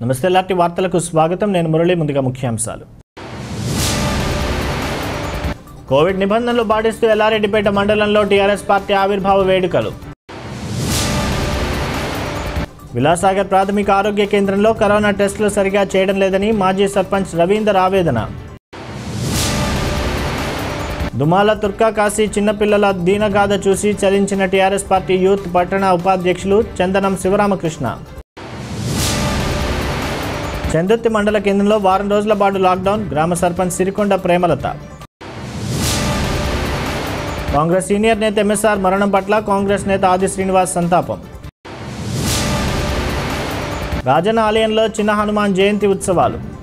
నమస్తే లాంటి వార్తలకు స్వాగతం నేను మురళి ముందుగా ముఖ్యాంశాలు కోవిడ్ నిబంధనలు పాటిస్తూ ఎల్లారెడ్డిపేట మండలంలో టీఆర్ఎస్ పార్టీ ఆవిర్భావ వేడుకలు విలాసాగర్ ప్రాథమిక ఆరోగ్య కేంద్రంలో కరోనా టెస్టులు సరిగా చేయడం లేదని మాజీ సర్పంచ్ రవీందర్ ఆవేదన దుమాల తుర్కా కాశీ చిన్నపిల్లల దీనగాథ చూసి చలించిన టీఆర్ఎస్ పార్టీ యూత్ పట్టణ ఉపాధ్యక్షులు చందనం శివరామకృష్ణ చందుర్తి మండల కేంద్రంలో వారం రోజుల పాటు లాక్డౌన్ గ్రామ సర్పంచ్ సిరికొండ ప్రేమలత కాంగ్రెస్ సీనియర్ నేత ఎంఎస్ఆర్ మరణం పట్ల కాంగ్రెస్ నేత ఆది శ్రీనివాస్ సంతాపం రాజన్న ఆలయంలో చిన్న హనుమాన్ జయంతి ఉత్సవాలు